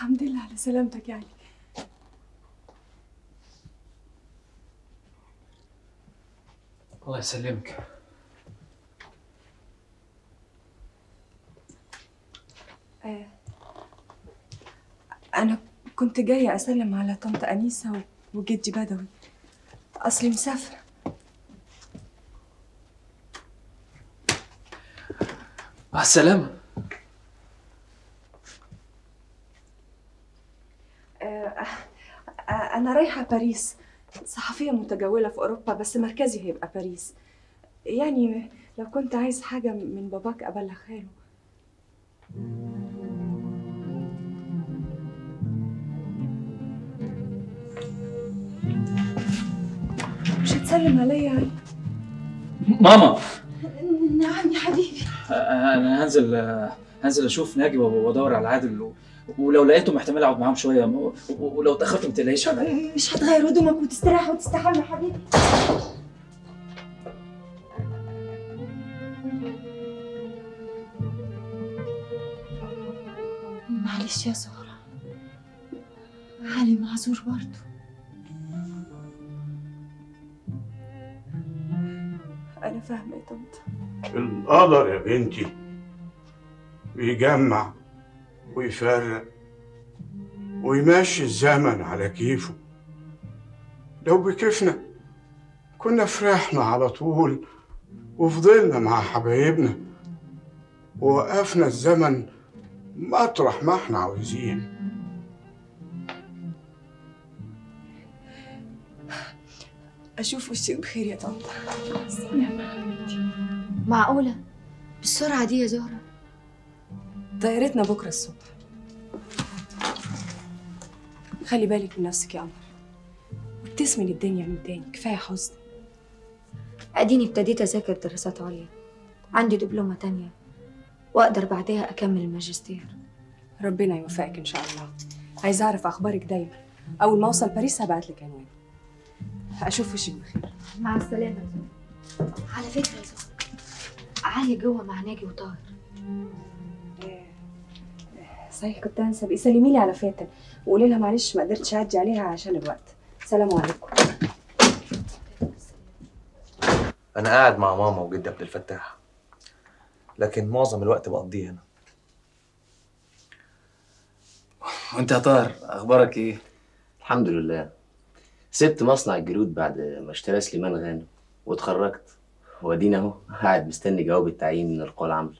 الحمد لله على سلامتك يا علي الله يسلمك آه. أنا كنت جاية أسلم على طنط أنيسة و- وجدي بدوي أصلي مسافرة مع السلامة آه، آه، أنا رايحة باريس صحفية متجولة في أوروبا بس مركزي هيبقى باريس يعني لو كنت عايز حاجة من باباك أبلغها له مش هتسلم عليا يا علي ماما نعم يا حبيبي انا هنزل هنزل اشوف ناجي وادور على عادل و- ولو لقيتهم احتمال اقعد معاهم شويه و- ولو اتاخرت ما تقلقيش عليا مش هتغير هدومك وتستريح وتستحمى يا حبيبي معلش يا زهرة علي معذور برضه أنا فاهمة يا طنط القدر يا بنتي بيجمع ويفرق ويمشي الزمن على كيفه لو بكيفنا كنا فرحنا على طول وفضلنا مع حبايبنا ووقفنا الزمن مطرح ما احنا عاوزين أشوف وشك بخير يا طنط سلام حبيبتي معقولة بالسرعة دي يا زهرة طيارتنا بكرة الصبح خلي بالك من نفسك يا قمر وابتسمي للدنيا من تاني كفاية حزن أديني ابتديت أذاكر دراسات عليا عندي دبلومة تانية وأقدر بعدها أكمل الماجستير ربنا يوفقك إن شاء الله عايزة أعرف أخبارك دايما أول ما أوصل باريس هبعت لك عنوان أشوف وشك بخير مع السلامة يا زهرة على فكرة يا زهرة علي جوه مع ناجي وطاهر صحيح كنت هنسى بإيه سلمي لي على فاتن وقولي لها معلش ما قدرتش أعدي عليها عشان الوقت سلام عليكم أنا قاعد مع ماما وجدي عبد الفتاح لكن معظم الوقت بقضيه هنا وانت يا طاهر اخبارك ايه الحمد لله سبت مصنع الجلود بعد ما اشترى سليمان غانم واتخرجت وادينا اهو قاعد مستني جواب التعيين من القوى العامله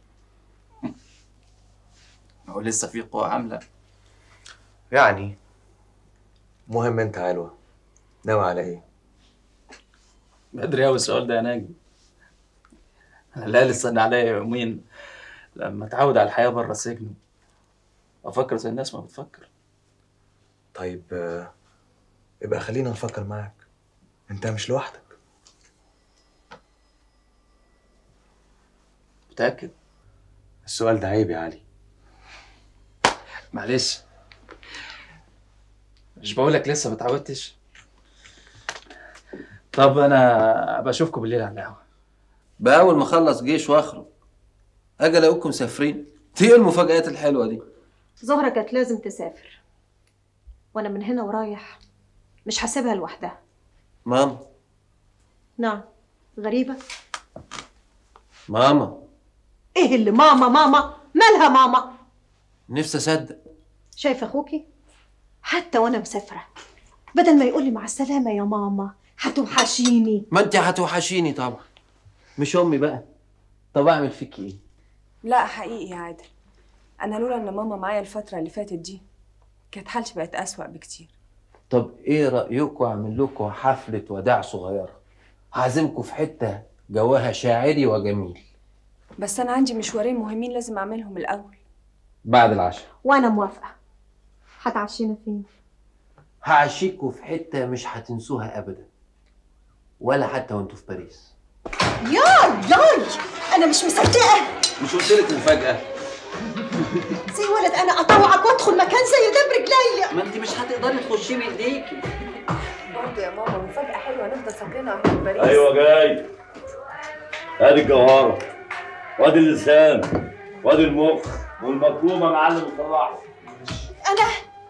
هو لسه في قوة عاملة يعني مهم أنت يا علوة ناوي على إيه؟ بدري قوي السؤال ده يا ناجي انا لا استنى عليا يومين لما اتعود على الحياة بره السجن افكر زي الناس ما بتفكر طيب آه، يبقى خلينا نفكر معاك أنت مش لوحدك متأكد السؤال ده عيب يا علي معلش مش بقولك لسه ما اتعودتش طب انا ابقى اشوفكم بالليل على القهوه بأول ما أخلص جيش وأخرج أجي ألاقيكم مسافرين دي إيه المفاجآت الحلوة دي زهرة كانت لازم تسافر وانا من هنا ورايح مش هسيبها لوحدها ماما نعم غريبة ماما ايه اللي ماما ماما مالها ماما نفسي أصدق شايف اخوكي حتى وانا مسافرة بدل ما يقولي مع السلامة يا ماما هتوحشيني ما أنت هتوحشيني طبعا مش أمي بقى طب أعمل فيك إيه؟ لا حقيقي يا عادل أنا لولا إن ماما معايا الفترة اللي فاتت دي كانت حالتي بقت أسوأ بكتير طب إيه رأيكم أعمل لكم حفلة وداع صغيرة هعزمكم في حتة جواها شاعري وجميل بس أنا عندي مشوارين مهمين لازم أعملهم الأول بعد العشاء وانا موافقة هتعشينا فين هعشيكوا في حتة مش هتنسوها أبدا ولا حتى وانتوا في باريس ياي ياي انا مش مصدقة مش قلت لك مفاجأة زي ولد انا اطوعك وادخل مكان زي ده برجليا ما انت مش هتقدري تخشي بايديكي برضه يا ماما مفاجأة حلوة نفضل فاكرينها هناك في باريس ايوه جاي ادي الجوهره وادي اللسان وادي المخ والمكرومه معلم صلاح انا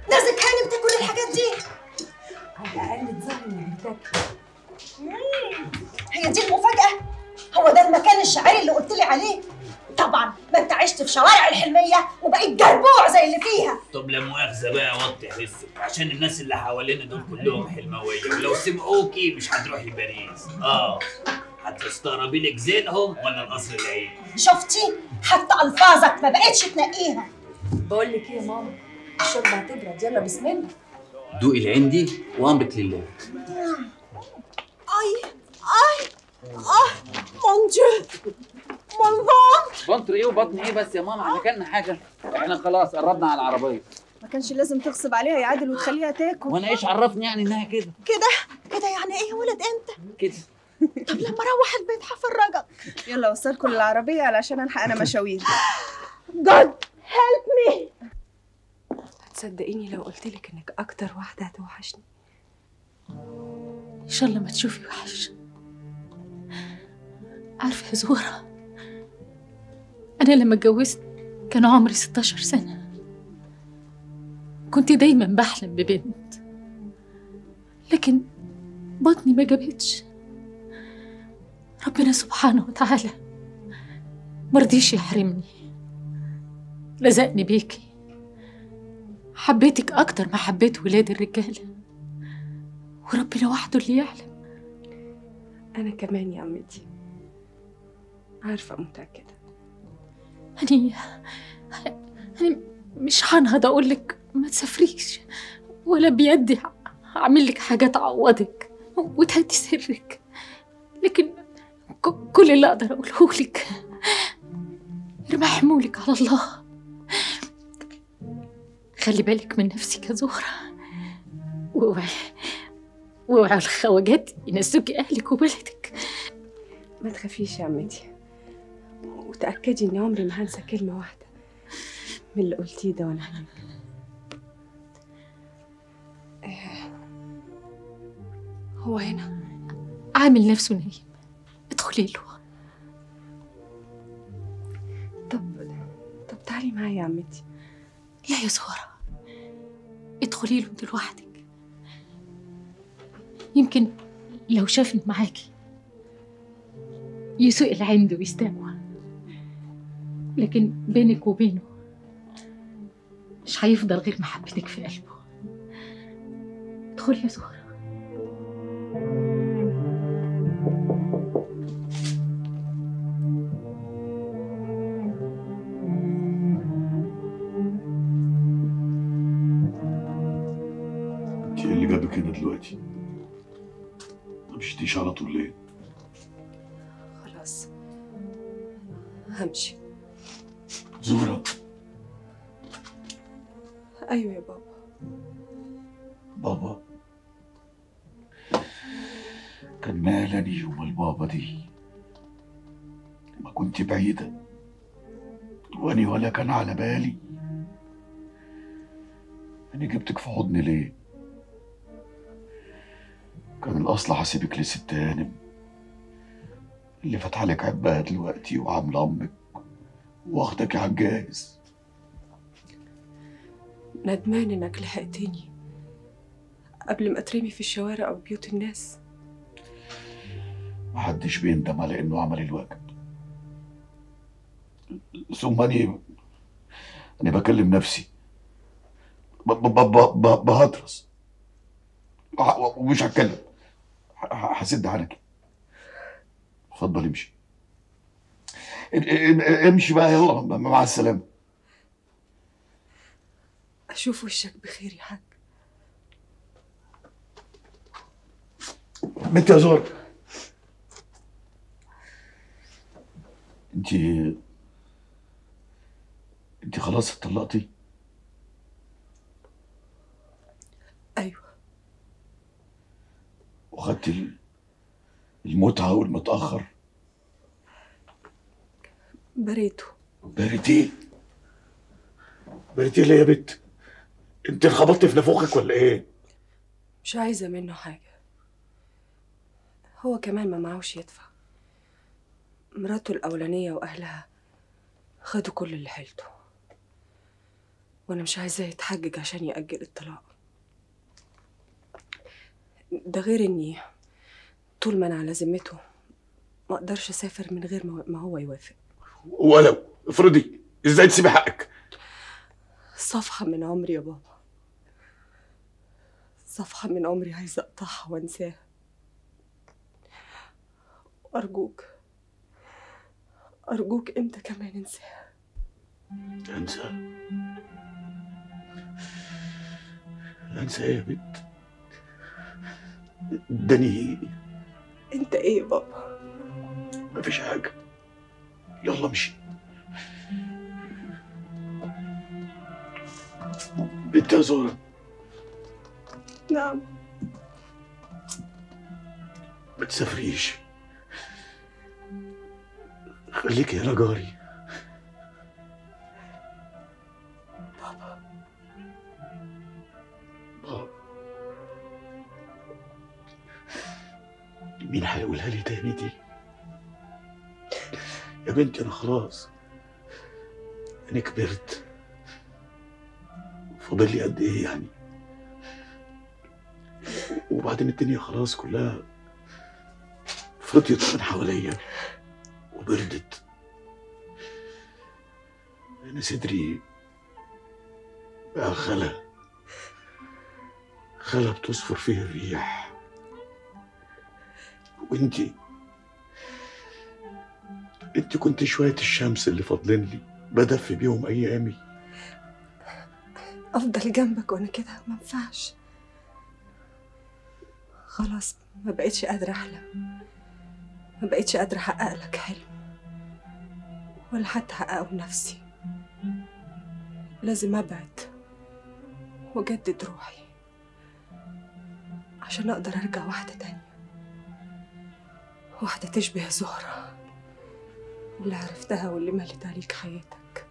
نازك هاني بتاكل الحاجات دي على الاقل تظهر انك بتاكل هي دي المفاجأة هو ده المكان الشعري اللي قلت لي عليه طبعا ما انت عشت في شوارع الحلمية وبقيت جربوع زي اللي فيها طب لا مؤاخذة بقى وطي حسك عشان الناس اللي حوالينا دول كلهم حلموية ولو سمعوكي مش هتروحي باريس اه هتستغربي لك زينهم ولا القصر العيني شفتي حتى ألفاظك ما بقتش تنقيها بقول لك ايه يا ماما الشوربه هتبرد يلا بسم الله دوقي العندي وامرك لله اي اي اه مون ديو مون فون بنطر ايه وبطن ايه بس يا ماما احنا كلنا حاجه احنا خلاص قربنا على العربيه ما كانش لازم تغصب عليها يا عادل وتخليها تاكل وانا ايش عرفني يعني انها كده كده كده يعني ايه يا ولد انت كده طب لما اروح البيت هفرجك يلا وصلكم للعربيه علشان الحق انا مشاوير جود هيلب مي هتصدقيني لو قلت لك انك اكتر واحده هتوحشني إن شاء الله ما تشوفي وحش عارفة يا زهرة أنا لما اتجوزت كان عمري 16 سنة كنت دايما بحلم ببنت لكن بطني ما جابتش ربنا سبحانه وتعالى مرضيش يحرمني لزقني بيكي حبيتك أكتر ما حبيت ولاد الرجالة وربنا وحده اللي يعلم انا كمان يا عمتي عارفه متاكده أنا أنا مش هنهض أقول لك ما تسافريش ولا بيدي أعمل لك حاجة تعوضك وتهدي سرك لكن ك- كل اللي أقدر أقوله لك ارمي حمولك على الله خلي بالك من نفسك يا زهرة واوعي واوعي الخواجات ينسوكي أهلك وبلدك ما تخافيش يا عمتي وتاكدي اني عمري ما هنسى كلمه واحده من اللي قلتيه ده وانا هناك آه، هو هنا عامل نفسه نايم ادخلي له طب طب تعالي معايا يا عمتي لا يا زهرة ادخلي له انت لوحدك يمكن لو شافني معاكي يسوق العند ويستقوى لكن بينك وبينه مش هيفضل غير محبتك في قلبه ادخلي يا زهرة انت ايه اللي جابك هنا دلوقتي؟ ما مشيتيش على طول ليه؟ خلاص همشي زهرة ايوه يا بابا بابا كان مالني ومال بابا دي ما كنت بعيدة واني ولا كان على بالي أنا جبتك في حضني ليه؟ كان الأصل هسيبك لست هانم اللي فاتحة لك عبها دلوقتي وعاملة أمك واخدك على الجاهز ندمان انك لحقتني قبل ما اترمي في الشوارع او بيوت الناس محدش بيندم على إنه عمل الواجب ثم أني أنا بكلم نفسي ب- ب- ب- ب- بهطرس وح- ومش هتكلم ه- ه- هسد عنك اتفضل امشي ام- ام- امشي بقى يلا مع السلامة اشوف وشك بخير يا حاج بنت يا زهر انت انت خلاص اتطلقتي ايوه وخدتي ال- المتعة والمتأخر بريته بارتيه بارتيه ليه يا بت انت انخبطت في نافوخك ولا ايه مش عايزه منه حاجه هو كمان ما معهوش يدفع مراته الاولانيه واهلها خدوا كل اللي حيلته وانا مش عايزاه يتحجج عشان يأجل الطلاق ده غير اني طول ما انا على ذمته ما اقدرش اسافر من غير ما ما هو يوافق ولو افرضي ازاي تسيبي حقك صفحة من عمري يا بابا صفحة من عمري عايزة أقطعها وأنساها أرجوك أرجوك إمتى كمان أنساها انسى انسى ايه يا بنت داني أنت إيه يا بابا مفيش حاجة يلا امشي بنت يا زهرة نعم ما تسافريش خليكي هنا جاري بابا بابا مين هيقولها لي تاني دي يا بنتي انا خلاص انا كبرت فاضل لي قد ايه يعني وبعدين الدنيا خلاص كلها فضيت من حواليا وبردت انا صدري بقى خلا خلا بتصفر فيه الريح وانتي انت كنت شوية الشمس اللي فاضلين لي بدفي بيهم ايامي أفضل جنبك وأنا كده ما ينفعش خلاص ما بقتش قادرة أحلم ما بقتش قادرة أحقق لك حلم ولا حتى أحققه لنفسي لازم أبعد وأجدد روحي عشان أقدر أرجع واحدة تانية واحدة تشبه زهرة اللي عرفتها واللي ملت عليك حياتك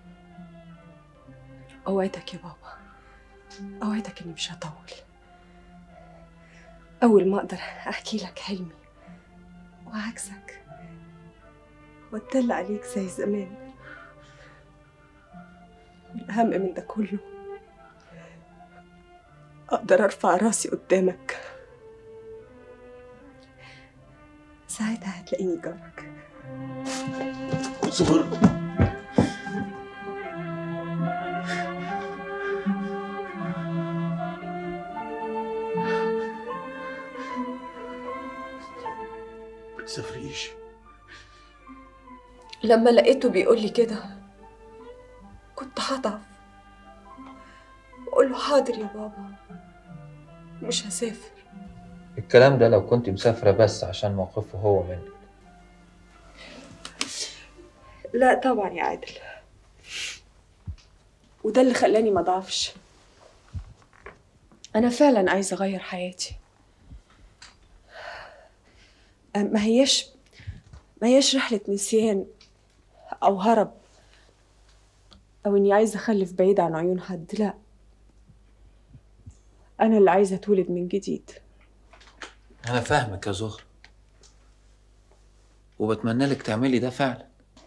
أوعدك يا بابا أوعدك إني مش هطول أول ما أقدر أحكي لك حلمي وعكسك واتدلع عليك زي زمان والأهم من ده كله أقدر أرفع راسي قدامك ساعتها هتلاقيني جارك زهرة ما تسافريش لما لقيته بيقول لي كده كنت هضعف وأقول له حاضر يا بابا مش هسافر الكلام ده لو كنت مسافرة بس عشان موقفه هو منك لا طبعا يا عادل وده اللي خلاني ما اضعفش انا فعلا عايزه اغير حياتي أم- ما هيش ما هيش رحله نسيان او هرب او اني عايزه اخلف بعيد عن عيون حد لا انا اللي عايزه اتولد من جديد أنا فاهمك يا زهرة وبتمنى لك تعملي ده فعلا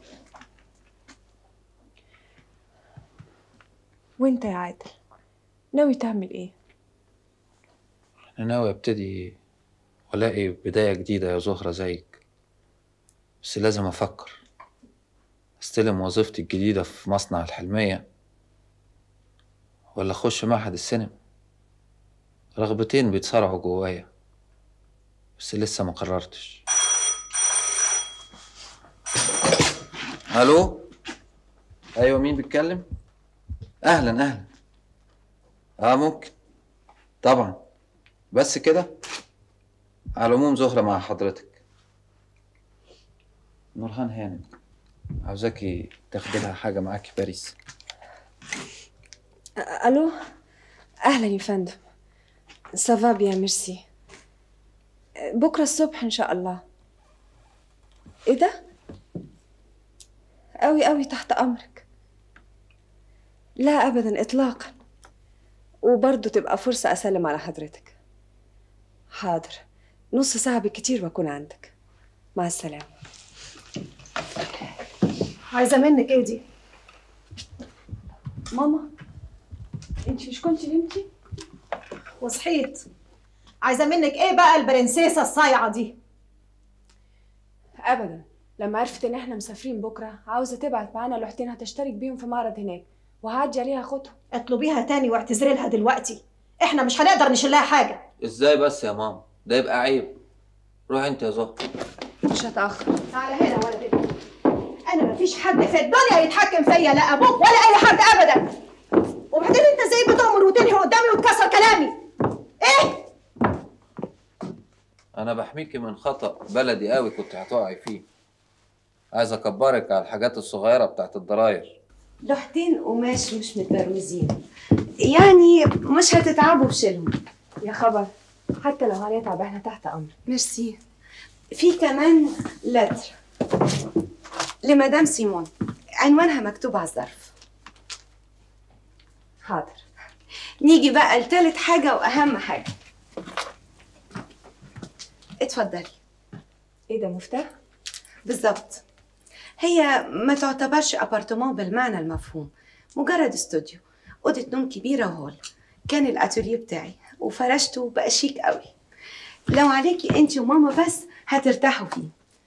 وانت يا عادل ناوي تعمل ايه أنا ناوي أبتدي وألاقي بداية جديدة يا زهرة زيك بس لازم أفكر أستلم وظيفتي الجديدة في مصنع الحلمية ولا أخش معهد السينما رغبتين بيتصارعوا جوايا بس لسه ما قررتش الو ايوه مين بيتكلم اهلا اهلا اه ممكن طبعا بس كده على العموم زهرة مع حضرتك نورهان هانم عاوزاكي تاخدي لها حاجة معاكي باريس أ- الو اهلا يا فندم سافا بيان ميرسي بكره الصبح ان شاء الله ايه ده قوي قوي تحت امرك لا ابدا اطلاقا وبرضه تبقى فرصه اسلم على حضرتك حاضر نص ساعه بالكتير واكون عندك مع السلامه عايزه منك ايه دي ماما انت مش كنتي نمتي وصحيت عايزه منك ايه بقى البرنسيسه الصايعه دي ابدا لما عرفت ان احنا مسافرين بكره عاوزه تبعت معانا لوحتين هتشترك بيهم في معرض هناك وهعدي عليها اخدهم اطلبيها تاني واعتذري لها دلوقتي احنا مش هنقدر نشيلها حاجه ازاي بس يا ماما ده يبقى عيب روح انت يا زهر مش هتاخر تعالى هنا ولا بنت انا مفيش حد في الدنيا يتحكم فيا لا ابوك ولا اي حد ابدا وبعدين انت ازاي بتؤمر وتنهي قدامي وتكسر كلامي ايه انا بحميكي من خطأ بلدي قوي كنت هتقعي فيه عايز اكبرك على الحاجات الصغيرة بتاعت الضراير لوحتين قماش مش متبروزين يعني مش هتتعبوا بشيلهم يا خبر حتى لو هنتعب احنا تحت امر ميرسي في كمان لتر لمدام سيمون عنوانها مكتوب على الظرف حاضر نيجي بقى لتالت حاجة وأهم حاجة اتفضلي ايه ده مفتاح؟ بالظبط هي ما تعتبرش ابارتمان بالمعنى المفهوم مجرد استوديو اوضه نوم كبيره وهول كان الاتوليه بتاعي وفرشته بقى شيك قوي لو عليكي انت وماما بس هترتاحوا فيه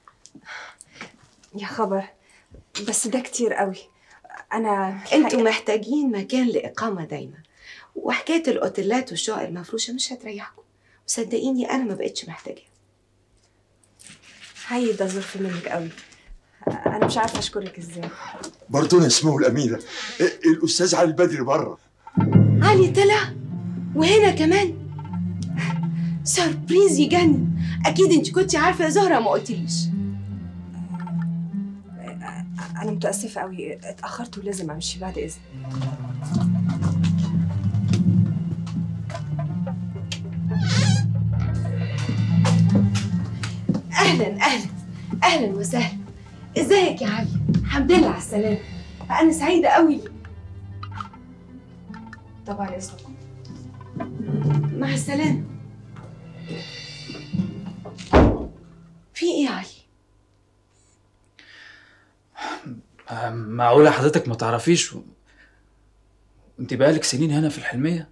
يا خبر بس ده كتير قوي انا انتوا محتاجين مكان لاقامه دايما وحكايه الاوتيلات والشقق المفروشه مش هتريحكم وصدقيني انا ما بقتش محتاجه حي ده ظرف منك قوي انا مش عارفه اشكرك ازاي برضه اسمه الأميرة إيه، الأستاذ علي البدري بره علي طلع وهنا كمان سربريز يجنن اكيد انت كنت عارفه يا زهره ما قلتليش انا متاسفه قوي اتاخرت ولازم امشي بعد اذن اهلا اهلا اهلا وسهلا ازيك يا علي الحمد لله على السلامه انا سعيده قوي طبعا اذنكم مع السلامه في ايه يا علي آه، معقولة حضرتك ما تعرفيش و... انت بقالك سنين هنا في الحلمية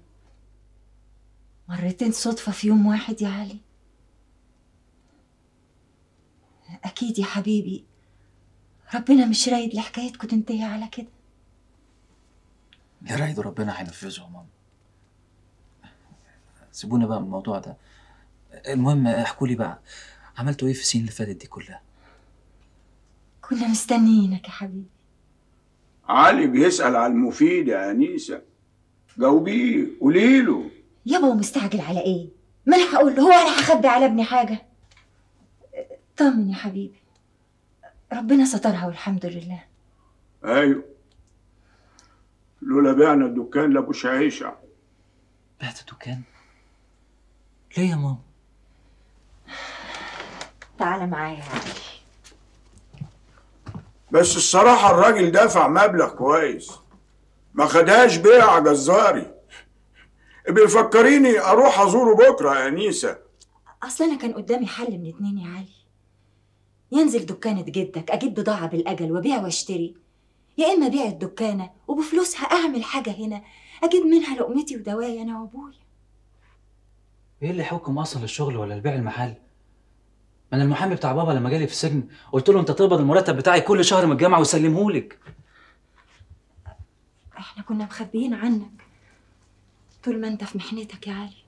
مرتين صدفة في يوم واحد يا علي أكيد يا حبيبي ربنا مش رايد لحكايتكم تنتهي على كده يا رايد ربنا هينفذه يا ماما سيبونا بقى من الموضوع ده المهم احكوا لي بقى عملتوا ايه في السنين اللي فاتت دي كلها كنا مستنيينك يا حبيبي علي بيسأل على المفيد يا أنيسة جاوبيه قولي له يابا ومستعجل على ايه؟ ما انا هقول له هو انا هخبي على ابني حاجة طمن يا حبيبي ربنا سترها والحمد لله أيوه لولا بعنا الدكان لابو شعيشة بعت الدكان ليه يا ماما تعالى معايا يا علي بس الصراحة الراجل دفع مبلغ كويس ما خدهاش بيع جزاري بيفكريني أروح أزوره بكرة يا أنيسة اصل انا كان قدامي حل من اتنين يا علي ينزل دكانة جدك اجيب بضاعة بالاجل وابيع واشتري يا اما ابيع الدكانة وبفلوسها اعمل حاجة هنا اجيب منها لقمتي ودوايا انا وابويا ايه اللي يحكم اصلا للشغل ولا البيع المحل ما انا المحامي بتاع بابا لما جالي في السجن قلت له انت تقبض المرتب بتاعي كل شهر من الجامعه وسلمهولك احنا كنا مخبيين عنك طول ما انت في محنتك يا علي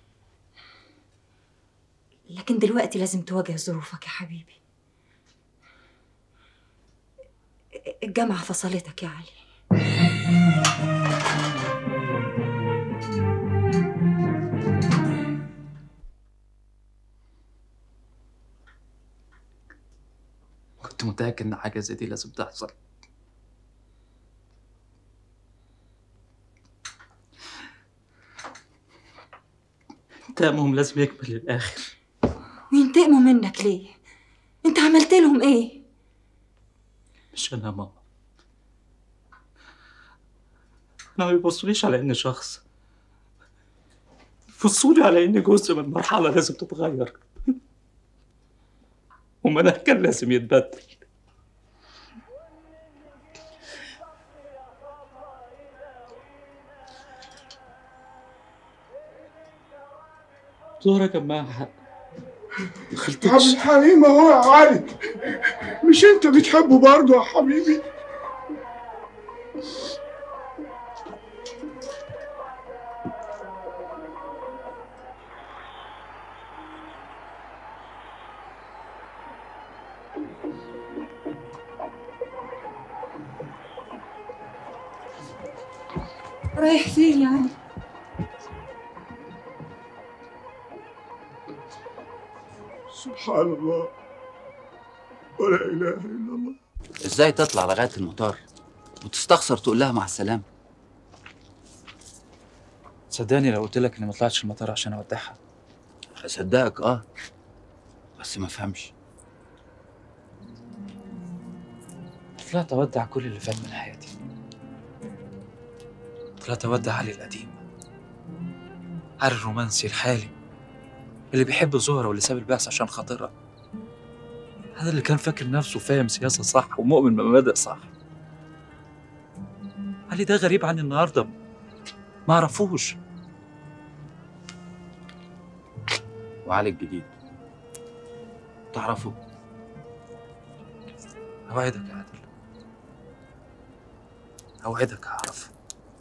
لكن دلوقتي لازم تواجه ظروفك يا حبيبي الجامعة فصلتك يا علي كنت متاكد ان حاجه زي دي لازم تحصل انتقامهم لازم يكمل للاخر وينتقموا منك ليه انت عملت لهم ايه مش انا يا ماما انا ما بيبصوليش على اني شخص بيبصولي على اني جزء من مرحله لازم تتغير ومنهج كان لازم يتبدل زهرة كان معاها حق ما عبد خلتكش الحليم اهو يا علي مش انت بتحبه برضه يا حبيبي رايح فين يا علي سبحان الله ولا اله الا الله ازاي تطلع لغايه المطار وتستخسر تقول لها مع السلامه صدقني لو قلت لك اني ما طلعتش المطار عشان اودعها هصدقك اه بس ما فهمش طلعت اودع كل اللي فات من حياتي طلعت اودع علي القديم علي الرومانسي الحالي اللي بيحب زهرة واللي ساب البعث عشان خاطرها هذا اللي كان فاكر نفسه فاهم سياسة صح ومؤمن بمبادئ صح علي ده غريب عني النهاردة ما اعرفوش وعلي الجديد تعرفه اوعدك يا عادل اوعدك هعرف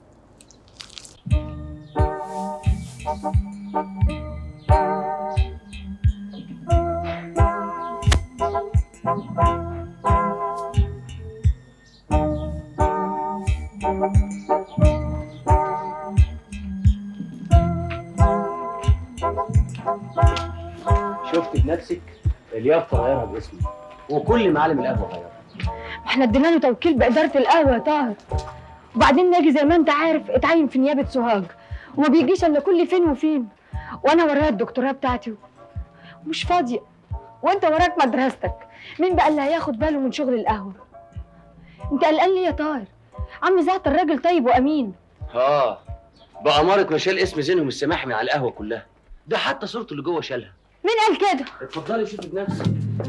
شفت بنفسك اليافطه غيرها باسمي وكل معالم القهوه غيرها احنا ادينا له توكيل بإدارة القهوة يا طاهر وبعدين ناجي زي ما انت عارف اتعين في نيابة سوهاج وما بيجيش الا كل فين وفين وانا ورايا الدكتوراه بتاعتي ومش فاضية وانت وراك مدرستك مين بقى اللي هياخد باله من شغل القهوة انت قلقان ليه يا طاهر عم زعتر راجل طيب وامين اه بأمارة ما شال اسم زينهم السماح من على القهوه كلها ده حتى صورته اللي جوه شالها مين قال كده اتفضلي شوفي بنفسك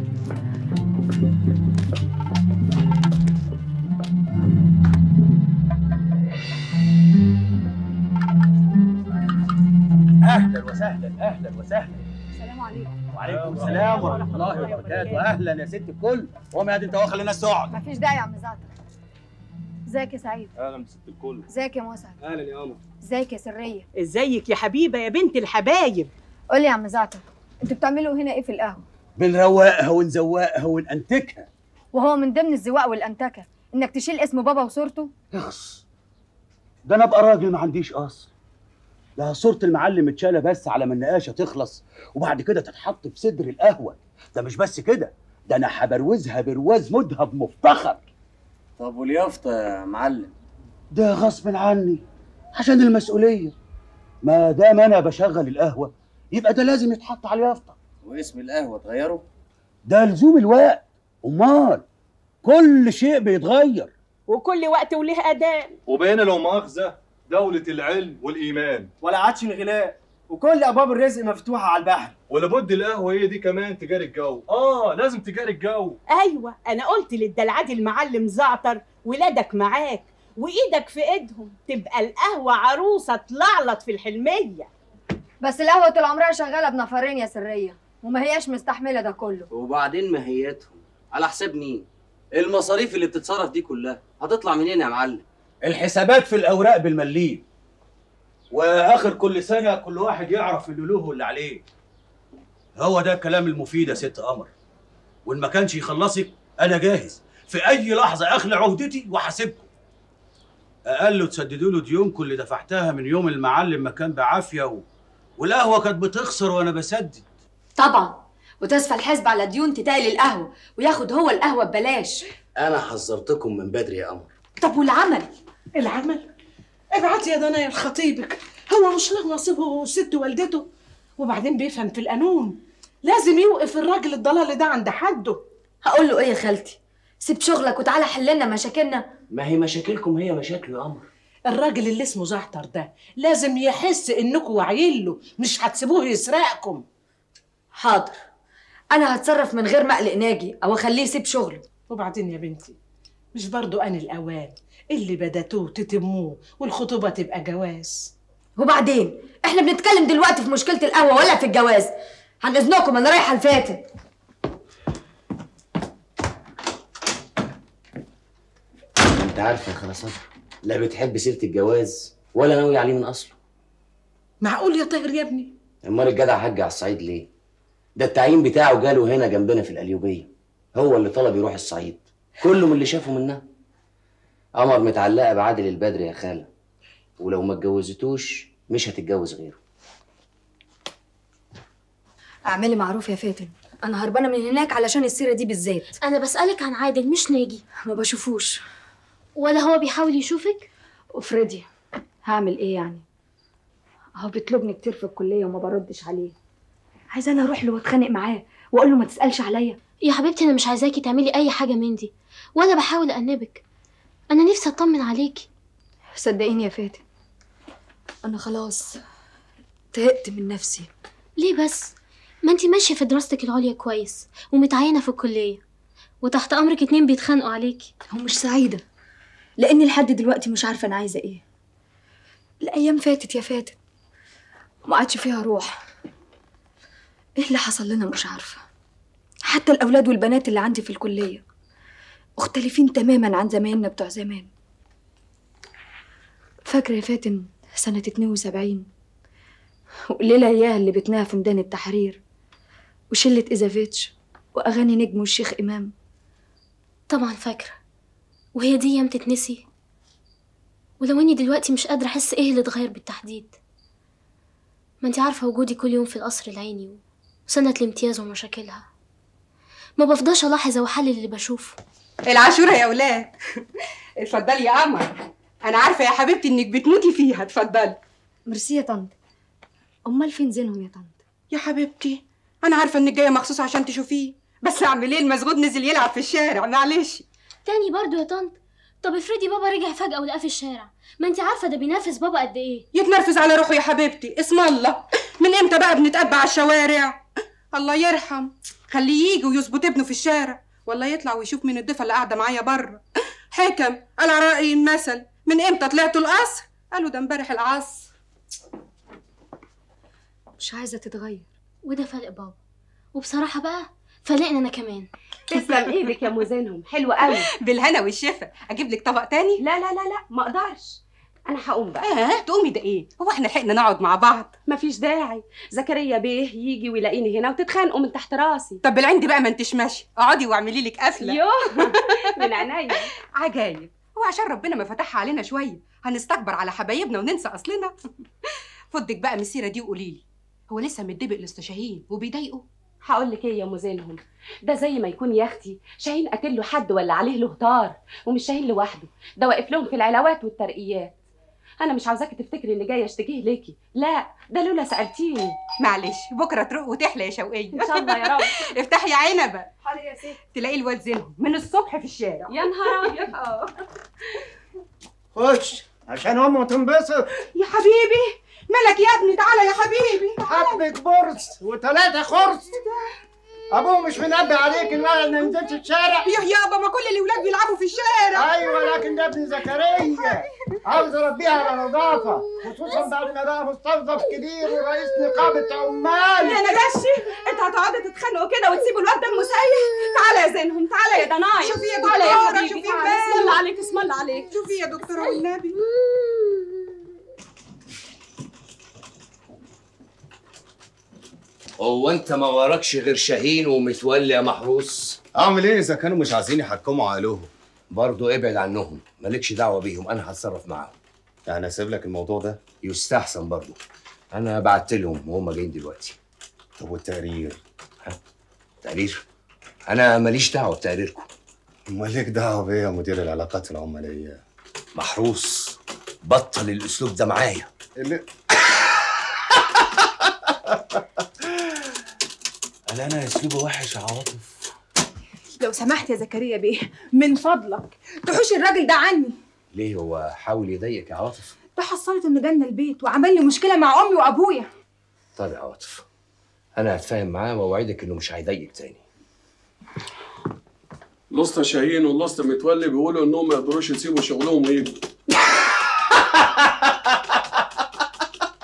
اهلا وسهلا اهلا وسهلا السلام عليكم وعليكم السلام ورحمه الله وبركاته اهلا يا ست الكل قوم يا دي انت واخد الناس تقعد مفيش داعي يا عم زعتر ازيك يا سعيد اهلا بست الكل ازيك يا مسعد اهلا يا قمر ازيك يا سرية ازيك يا حبيبه يا بنت الحبايب قول لي يا عم زعتر انتوا بتعملوا هنا ايه في القهوة بنروقها ونزوقها ونأنتكها وهو من ضمن الزواق والانتكة انك تشيل اسم بابا وصورته اخس ده انا ابقى راجل ما عنديش اصل ده صورة المعلم اتشالة بس على ما النقاشة تخلص وبعد كده تتحط في صدر القهوة ده مش بس كده ده انا هبروزها برواز مذهب مفتخر طب واليافطه يا معلم ده غصب عني عشان المسؤولية ما دام انا بشغل القهوة يبقى ده لازم يتحط على اليافطة واسم القهوه تغيره ده لزوم الوقت امال كل شيء بيتغير وكل وقت وله اذان وبقينا لو مؤاخذة دولة العلم والإيمان ولا عادش انغلاق وكل ابواب الرزق مفتوحه على البحر ولابد القهوة هي دي كمان تجاري الجو اه لازم تجاري الجو ايوه انا قلت للدلعات المعلم زعتر ولادك معاك وايدك في ايدهم تبقى القهوه عروسه تلعلط في الحلميه بس القهوة طول عمرها شغالة بنفرين يا سرية وما هياش مستحملة ده كله وبعدين ماهيتهم على حساب مين المصاريف اللي بتتصرف دي كلها هتطلع منين يا معلم الحسابات في الاوراق بالمليم واخر كل سنه كل واحد يعرف اللي له واللي عليه هو ده الكلام المفيد يا ست قمر وان ما كانش يخلصك انا جاهز في اي لحظه اخلع عهدتي واحاسبكم اقل تسددوا له ديونكم اللي دفعتها من يوم المعلم ما كان بعافيه و... والقهوه كانت بتخسر وانا بسدد طبعا وتصفى الحسب على ديون تتقل القهوة وياخد هو القهوة ببلاش انا حذرتكم من بدري يا قمر طب والعمل العمل ابعتي يا دنيا لخطيبك هو مش له نصيبه وست والدته وبعدين بيفهم في القانون لازم يوقف الراجل الضلال ده عند حده هقول له ايه يا خالتي سيب شغلك وتعالى حل لنا مشاكلنا ما هي مشاكلكم هي مشاكله يا قمر الراجل اللي اسمه زعتر ده لازم يحس انكم واعيين له مش هتسيبوه يسرقكم حاضر انا هتصرف من غير ما اقلق ناجي او اخليه يسيب شغله وبعدين يا بنتي مش برضو أنا الأوان اللي بدأتوه تتموه والخطوبة تبقى جواز وبعدين احنا بنتكلم دلوقتي في مشكله القهوه ولا في الجواز عن اذنكم انا رايحه الفاتن انت عارف يا خلاص لا بتحب سيره الجواز ولا ناوي عليه من اصله معقول يا طاهر يا ابني امال الجدع حج على الصعيد ليه ده التعيين بتاعه جاله هنا جنبنا في القليوبيه هو اللي طلب يروح الصعيد كله من اللي شافه منها قمر متعلقه بعادل البدر يا خاله ولو ما اتجوزتوش مش هتتجوز غيره اعملي معروف يا فاتن انا هربانه من هناك علشان السيره دي بالذات انا بسالك عن عادل مش ناجي ما بشوفوش ولا هو بيحاول يشوفك افرضي هعمل ايه يعني هو بيطلبني كتير في الكليه وما بردش عليه عايزه انا اروح له واتخانق معاه واقول له ما تسالش عليا يا حبيبتي انا مش عايزاكي تعملي اي حاجه من دي ولا بحاول انبك انا نفسي اطمن عليكي صدقيني يا فاتن انا خلاص طهقت من نفسي ليه بس ما انتي ماشيه في دراستك العليا كويس ومتعينه في الكليه وتحت امرك اتنين بيتخانقوا عليكي ومش سعيده لاني لحد دلوقتي مش عارفه انا عايزه ايه الايام فاتت يا فاتن ما عادش فيها روح ايه اللي حصل لنا مش عارفه حتى الاولاد والبنات اللي عندي في الكليه مختلفين تماما عن زمايلنا بتوع زمان فاكره يا فاتن سنه 72 والليله اياها اللي بتناها في ميدان التحرير وشله ايزافيتش واغاني نجم والشيخ امام طبعا فاكره وهي دي ايام تتنسي ولو اني دلوقتي مش قادره احس ايه اللي اتغير بالتحديد ما انتي عارفه وجودي كل يوم في القصر العيني وسنه الامتياز ومشاكلها ما بفضاش الاحظ او احلل اللي بشوفه العاشورة يا ولاد اتفضلي يا قمر انا عارفه يا حبيبتي انك بتموتي فيها اتفضلي ميرسي يا طنط امال فين زينهم يا طنط يا حبيبتي انا عارفه انك جايه مخصوص عشان تشوفيه بس اعمل ايه المسجود نزل يلعب في الشارع معلش تاني برضو يا طنط طب افرضي بابا رجع فجأة ولقاه في الشارع ما انتي عارفة ده بينافس بابا قد ايه يتنرفز على روحه يا حبيبتي اسم الله من امتى بقى بنتقبع على الشوارع الله يرحم خليه يجي ويظبط ابنه في الشارع ولا يطلع ويشوف مين الضيفه اللي قاعده معايا بره حكم قال على رأي المثل من امتى طلعتوا القصر قالوا ده امبارح العصر مش عايزه تتغير وده فلق بابا وبصراحة بقى فلقنا انا كمان تسلم ايدك يا ام زينهم حلوه قوي بالهنا والشفا اجيب لك طبق تاني لا لا لا لا ما اقدرش انا هقوم بقى اه تقومي ده ايه هو احنا لحقنا نقعد مع بعض مفيش داعي زكريا بيه يجي ويلاقيني هنا وتتخانقوا من تحت راسي طب بالعند بقى ما انتش ماشيه اقعدي واعملي لك قفله يوه من عينيا عجايب هو عشان ربنا ما فتحها علينا شويه هنستكبر على حبايبنا وننسى اصلنا فضك بقى من السيره دي وقولي لي هو لسه متدبق لاست شاهين وبيضايقه هقول لك ايه يا ام زينهم ده زي ما يكون يا اختي شاهين قاتل له حد ولا عليه له طار ومش شاهين لوحده ده واقف لهم في العلاوات والترقيات انا مش عاوزاكي تفتكري اللي جايه اشتكيه ليكي لا ده لولا سالتيني معلش بكره تروق وتحلى يا شوقيه ان شاء الله يا رب افتحي عنبه حاضر يا ستي تلاقي الواد زينهم من الصبح في الشارع يا نهار ابيض اه خش عشان امه تنبسط يا حبيبي مالك يا ابني تعالى يا حبيبي حبة برص وثلاثة خرص ابوه مش منبه عليك ان انا ما نزلتش الشارع يا يابا ما كل الاولاد بيلعبوا في الشارع ايوه لكن ده ابن زكريا عاوز اربيه على نظافه خصوصا بعد ما بقى مستوظف كبير ورئيس نقابه عمال يا نجاشي انت هتقعدوا تتخانقوا كده وتسيبوا الواد دمه سايح تعالى يا زينهم تعالى يا دنايا شوفي يا تعالى يا دكتوره حبيبي، شوفي تعالى. البال اسم الله عليك، اسم الله عليك. شوفي يا دكتوره والنبي هو انت ما وراكش غير شاهين ومتولي يا محروس اعمل ايه اذا كانوا مش عايزين يحكموا عقلهم برضه ابعد عنهم مالكش دعوه بيهم انا هتصرف معاهم يعني اسيب لك الموضوع ده يستحسن برضه انا بعت لهم وهم جايين دلوقتي طب والتقرير تقرير انا ماليش دعوه بتقريركم امال ليك دعوه بيه يا مدير العلاقات العماليه محروس بطل الاسلوب ده معايا اللي قال انا اسلوبي وحش يا عواطف لو سمحت يا زكريا بيه من فضلك تحوش الراجل ده عني ليه هو حاول يضايقك يا عواطف ده حصلت انه جالنا البيت وعمل لي مشكله مع امي وابويا طيب يا عواطف انا هتفاهم معاه واوعدك انه مش هيضايقك تاني الاسطى شاهين والاسطى متولي بيقولوا انهم ما يقدروش يسيبوا شغلهم ويجوا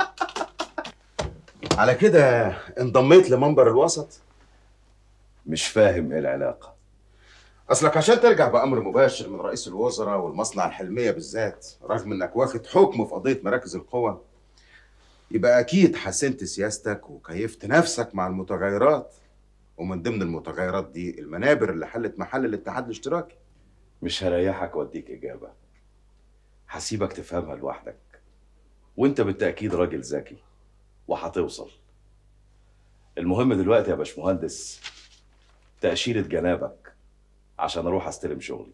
على كده انضميت لمنبر الوسط مش فاهم ايه العلاقه اصلك عشان ترجع بامر مباشر من رئيس الوزراء والمصنع الحلميه بالذات رغم انك واخد حكم في قضيه مراكز القوى يبقى اكيد حسنت سياستك وكيفت نفسك مع المتغيرات ومن ضمن المتغيرات دي المنابر اللي حلت محل الاتحاد الاشتراكي مش هريحك واديك اجابه هسيبك تفهمها لوحدك وانت بالتاكيد راجل ذكي وهتوصل المهم دلوقتي يا باشمهندس تاشيره جنابك عشان اروح استلم شغلي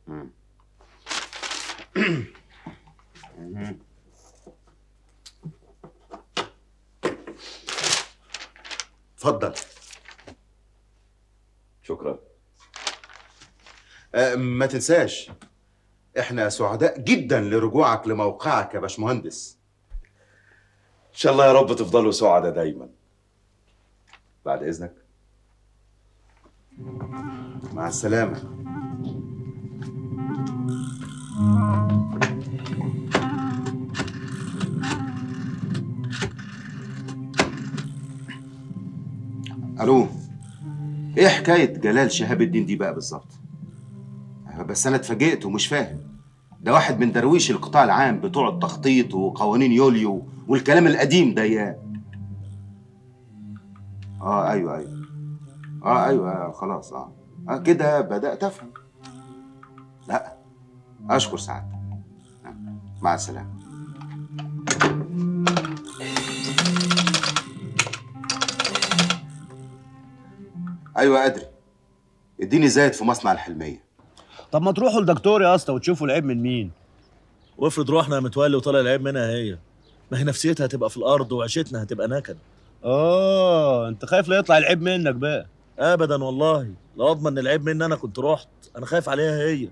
اتفضل شكرا أه ما تنساش احنا سعداء جدا لرجوعك لموقعك يا باشمهندس ان شاء الله يا رب تفضلوا سعداء دايما بعد اذنك مع السلامه الو ايه حكايه جلال شهاب الدين دي بقى بالظبط بس انا اتفاجئت ومش فاهم ده واحد من درويش القطاع العام بتوع التخطيط وقوانين يوليو والكلام القديم ده يا اه ايوه ايوه اه ايوه آه خلاص اه, آه كده بدات افهم لا اشكر سعادتك آه، مع السلامه ايوه ادري اديني زايد في مصنع الحلميه طب ما تروحوا لدكتور يا اسطى وتشوفوا العيب من مين وافرض روحنا يا متولي وطلع العيب منها هي ما هي نفسيتها هتبقى في الارض وعيشتنا هتبقى نكد اه انت خايف لا يطلع العيب منك بقى ابدا والله لا اضمن ان العيب مني انا كنت رحت انا خايف عليها هي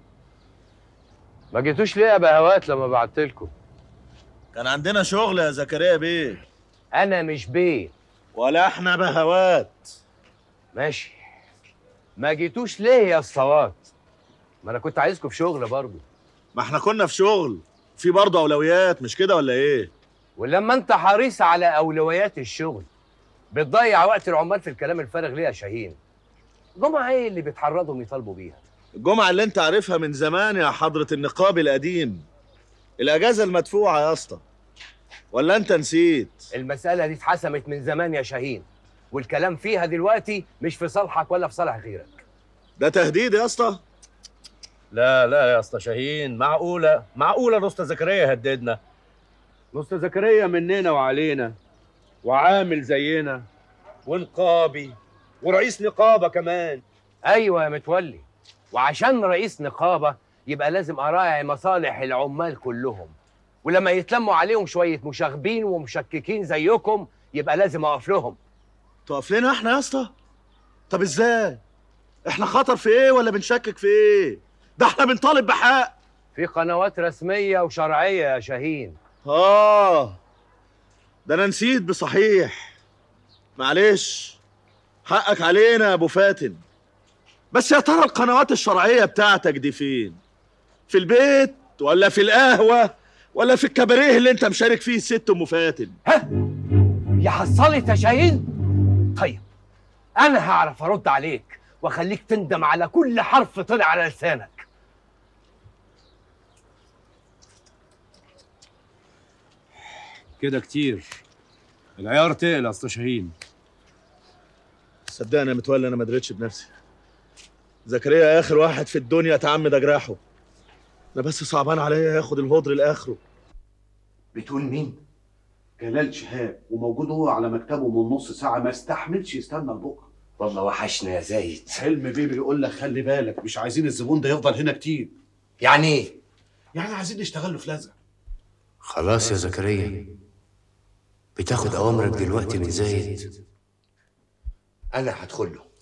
ما جيتوش ليه يا بهوات لما بعت لكم كان عندنا شغل يا زكريا بيه انا مش بيه ولا احنا بهوات ماشي ما جيتوش ليه يا اسطوات ما انا كنت عايزكم في شغل برضه ما احنا كنا في شغل في برضه اولويات مش كده ولا ايه ولما انت حريص على اولويات الشغل بتضيع وقت العمال في الكلام الفارغ ليه يا شاهين جمعة ايه اللي بيتحرضهم يطالبوا بيها الجمعة اللي انت عارفها من زمان يا حضرة النقاب القديم الأجازة المدفوعة يا اسطى ولا انت نسيت المسألة دي اتحسمت من زمان يا شاهين والكلام فيها دلوقتي مش في صالحك ولا في صالح غيرك ده تهديد يا اسطى لا لا يا اسطى شاهين معقوله معقوله نص زكريا يهددنا نص زكريا مننا وعلينا وعامل زينا ونقابي ورئيس نقابه كمان ايوه يا متولي وعشان رئيس نقابه يبقى لازم اراعي مصالح العمال كلهم ولما يتلموا عليهم شويه مشاغبين ومشككين زيكم يبقى لازم اقف لهم تقف لنا احنا يا اسطى طب ازاي احنا خطر في ايه ولا بنشكك في ايه ده احنا بنطالب بحق في قنوات رسميه وشرعيه يا شاهين اه ده انا نسيت بصحيح معلش حقك علينا يا ابو فاتن بس يا ترى القنوات الشرعيه بتاعتك دي فين في البيت ولا في القهوه ولا في الكباريه اللي انت مشارك فيه الست ام فاتن يا حصلت يا شاهين طيب انا هعرف ارد عليك واخليك تندم على كل حرف طلع على لسانك كده كتير العيار تقل يا اسطى شاهين صدقني يا متولي انا ما دريتش بنفسي زكريا اخر واحد في الدنيا تعمد اجراحه انا بس صعبان عليا ياخد الهدر لاخره بتقول مين؟ جلال شهاب وموجود هو على مكتبه من نص ساعة ما استحملش يستنى لبكرة والله وحشنا يا زايد حلم بيه بيقول لك خلي بالك مش عايزين الزبون ده يفضل هنا كتير يعني ايه؟ يعني عايزين نشتغل له في لزق خلاص يا زكريا بتاخد اوامرك دلوقتي من زايد انا هدخل له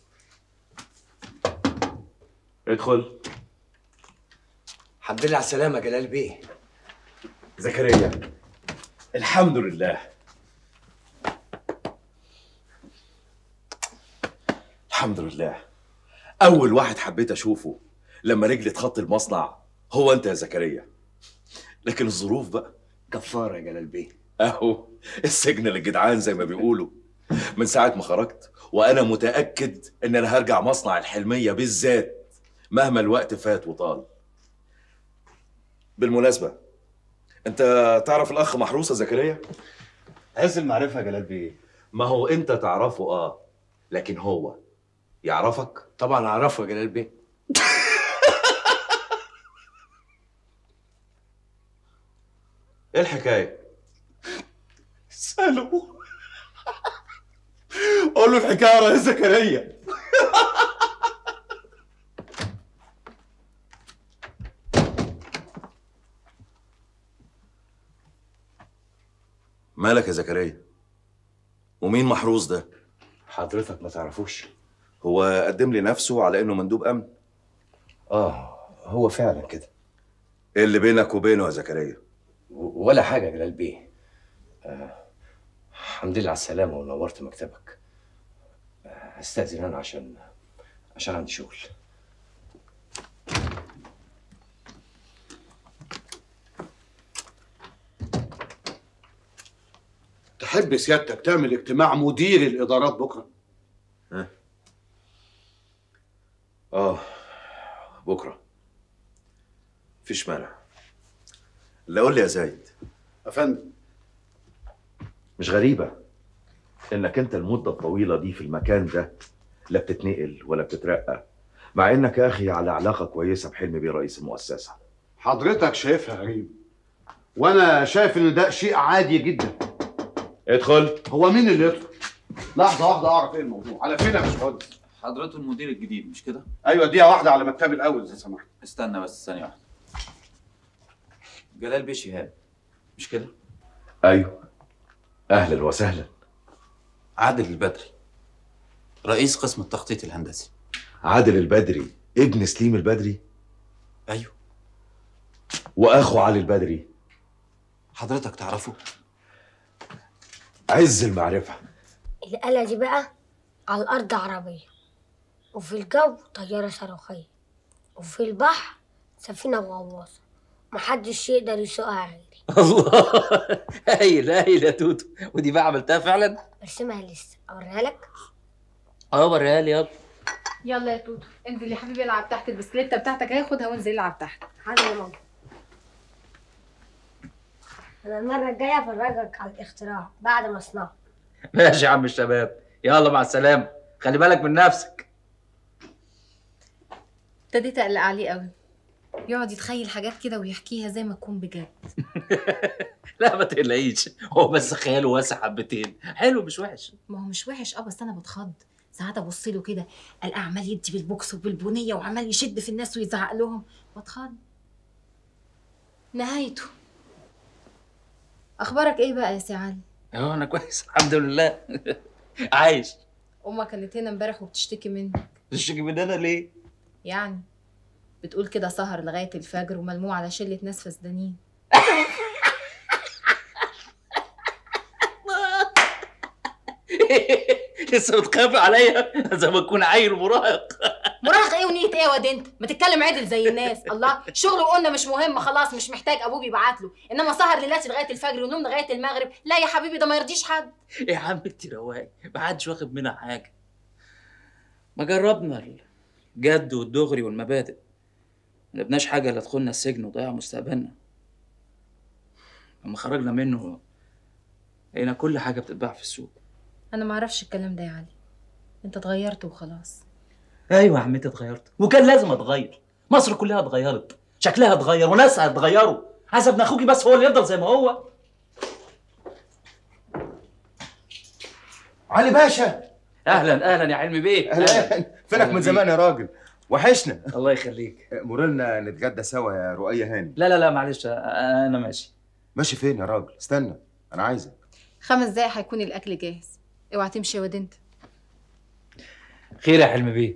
ادخل الحمد لله على السلامه يا جلال بيه زكريا الحمد لله الحمد لله اول واحد حبيت اشوفه لما رجلي تخط المصنع هو انت يا زكريا لكن الظروف بقى كفاره يا جلال بيه اهو السجن للجدعان زي ما بيقولوا من ساعة ما خرجت وأنا متأكد إن أنا هرجع مصنع الحلمية بالذات مهما الوقت فات وطال بالمناسبة أنت تعرف الأخ محروس يا زكريا؟ عز المعرفة يا جلال بيه ما هو أنت تعرفه آه لكن هو يعرفك؟ طبعا أعرفه يا جلال بيه إيه الحكاية؟ اسأله قول له الحكاية يا ريس زكريا مالك يا زكريا؟ ومين محروس ده؟ حضرتك ما تعرفوش هو قدم لي نفسه على إنه مندوب أمن اه هو فعلا كده إيه اللي بينك وبينه يا زكريا؟ و- ولا حاجة يا جلال بيه آه الحمد لله على السلامة ونورت مكتبك آه، استأذن أنا عشان عشان عندي شغل تحب سيادتك تعمل اجتماع مدير الادارات بكره آه بكرة مفيش مانع لا قول لي يا زايد يا فندم مش غريبة إنك أنت المدة الطويلة دي في المكان ده لا بتتنقل ولا بتترقى مع إنك يا أخي على علاقة كويسة بحلمي بيه رئيس المؤسسة حضرتك شايفها غريب وانا شايف ان ده شيء عادي جدا ادخل هو مين اللي يدخل لحظه واحده اعرف ايه الموضوع على فين يا باشمهندس حضرته المدير الجديد مش كده؟ ايوه دقيقه واحده على مكتبي الاول اذا سمحت استنى بس ثانية واحدة جلال بيه شهاب مش كده؟ أيوه أهلا وسهلا عادل البدري رئيس قسم التخطيط الهندسي عادل البدري ابن سليم البدري أيوه وأخو علي البدري حضرتك تعرفه؟ عز المعرفة الآلة دي بقى على الأرض عربية وفي الجو طيارة صاروخية وفي البحر سفينة غواصة محدش يقدر يسوقها غيري الله هايل هايل يا توتو ودي بقى عملتها فعلا؟ برسمها لسه أوريها لك اه وريها لي يلا يلا يا توتو انزل يا حبيبي العب تحت البسكليته بتاعتك هاخدها وانزل العب تحت حاضر يا ماما أنا المرة الجاية أفرجك على الاختراع بعد ما أصنعه ماشي يا عم الشباب يلا مع السلامة خلي بالك من نفسك ابتديت اقلق عليه قوي يقعد يتخيل حاجات كده ويحكيها زي ما تكون بجد لا ما تقلقيش هو بس خياله واسع حبتين حلو مش وحش ما هو مش وحش اه بس انا بتخض ساعات ابص له كده الاقي عمال يدي بالبوكس وبالبنيه وعمال يشد في الناس ويزعق لهم بتخض نهايته اخبارك ايه بقى يا سي علي اه انا كويس الحمد لله عايش امك كانت هنا امبارح وبتشتكي منك تشتكي من انا ليه يعني بتقول كده سهر لغايه الفجر وملموع على شله ناس فسدانين لسه بتخاف عليا زي ما اكون عيل مراهق مراهق ايه ونية ايه يا واد انت ما تتكلم عدل زي الناس الله شغل وقلنا مش مهم خلاص مش محتاج ابوه بيبعت له انما سهر ليلاتي لغايه الفجر ونوم لغايه المغرب لا يا حبيبي ده ما يرضيش حد يا عم انت رواقي ما حدش واخد منها حاجه ما جربنا الجد والدغري والمبادئ ما لبناش حاجه لا دخلنا السجن وضيع مستقبلنا لما خرجنا منه لقينا كل حاجه بتتباع في السوق انا ما اعرفش الكلام ده يا علي انت اتغيرت وخلاص ايوه يا عمتي اتغيرت وكان لازم اتغير مصر كلها اتغيرت شكلها اتغير وناسها اتغيروا عايز ابن اخوكي بس هو اللي يفضل زي ما هو علي باشا اهلا اهلا يا حلمي بيه اهلا فينك من زمان يا راجل وحشنا الله يخليك مرلنا نتغدى سوا يا رؤية هاني لا لا لا معلش انا ماشي ماشي فين يا راجل استنى انا عايزك خمس دقايق هيكون الاكل جاهز اوعى تمشي يا واد انت خير يا حلمي بيه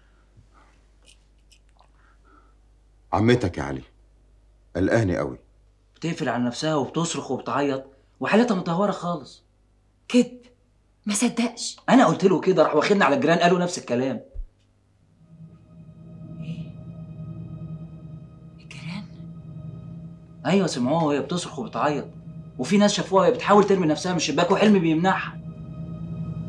عمتك يا علي قلقاني قوي بتقفل على نفسها وبتصرخ وبتعيط وحالتها متهوره خالص كذب ما صدقش انا قلت له كده راح واخدنا على الجيران قالوا نفس الكلام الجيران ايوه سمعوها وهي بتصرخ وبتعيط وفي ناس شافوها وهي بتحاول ترمي نفسها من الشباك وحلمي بيمنعها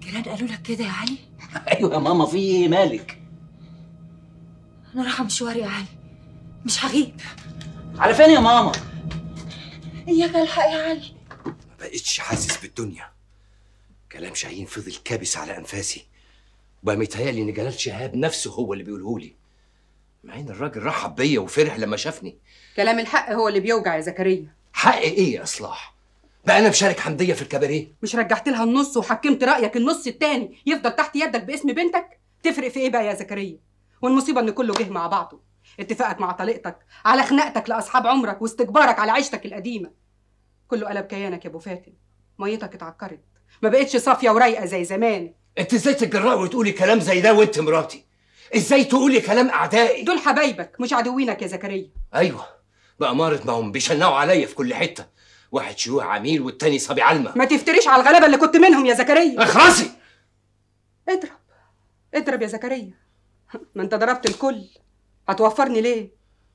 الجيران قالوا لك كده يا علي ايوه يا ماما في ايه مالك انا رايحه مشوار يا علي مش هغيب على فين يا ماما اياك الحق يا علي ما بقتش حاسس بالدنيا كلام شاهين فضل كابس على انفاسي وبقى متهيألي ان جلال شهاب نفسه هو اللي بيقوله لي مع ان الراجل رحب بيا وفرح لما شافني كلام الحق هو اللي بيوجع يا زكريا حق ايه يا اصلاح بقى انا مشارك حمديه في الكباريه مش رجعت لها النص وحكمت رايك النص التاني يفضل تحت يدك باسم بنتك تفرق في ايه بقى يا زكريا والمصيبه ان كله جه مع بعضه اتفاقك مع طليقتك على خناقتك لاصحاب عمرك واستكبارك على عيشتك القديمه كله قلب كيانك يا ابو فاتن ميتك اتعكرت ما بقتش صافيه ورايقه زي زمان انت ازاي تتجرأي وتقولي كلام زي ده وانت مراتي ازاي تقولي كلام اعدائي دول حبايبك مش عدوينك يا زكريا ايوه بأمارة ما هم بيشنقوا عليا في كل حته واحد شيوع عميل والتاني صبي علمه ما تفتريش على الغلابه اللي كنت منهم يا زكريا اخرسي اضرب اضرب يا زكريا ما انت ضربت الكل هتوفرني ليه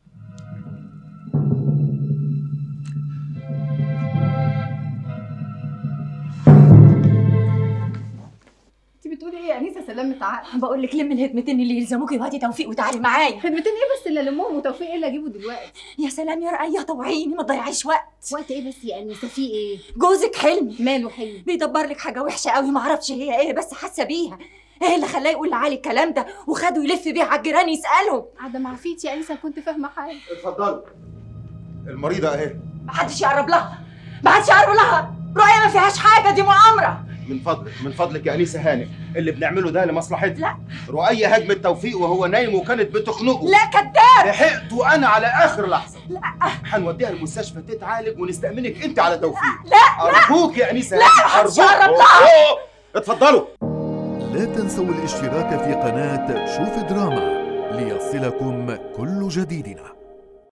انت بتقولي ايه يا انسه سلامة عقل بقول لك لم الهدمتين اللي يلزموكي وهاتي توفيق وتعالي معايا خدمتين ايه بس اللي لمهم وتوفيق ايه اللي اجيبه دلوقتي يا سلام يا رقية طوعيني ما تضيعيش وقت وقت ايه بس يا انسه في ايه جوزك حلمي ماله حلمي بيدبر لك حاجه وحشه قوي ما اعرفش هي ايه بس حاسه بيها ايه اللي خلاه يقول لعلي الكلام ده وخده يلف بيه على الجيران يسالهم قاعده مع فيتي يا انسه كنت فاهمه حاجه اتفضلوا المريضة اهي محدش يقرب لها محدش يقرب لها رؤية ما فيهاش حاجه دي مؤامره من فضلك من فضلك يا انسه هانم اللي بنعمله ده لمصلحتي لا رؤية هجمت توفيق وهو نايم وكانت بتخنقه لا كذاب لحقت وانا على اخر لحظه لا هنوديها المستشفى تتعالج ونستأمنك انت على توفيق لا ارجوك يا انسه لا، هانم، محدش أرجوك. يقرب لها. أوه، اتفضلوا لا تنسوا الاشتراك في قناة شوف دراما ليصلكم كل جديدنا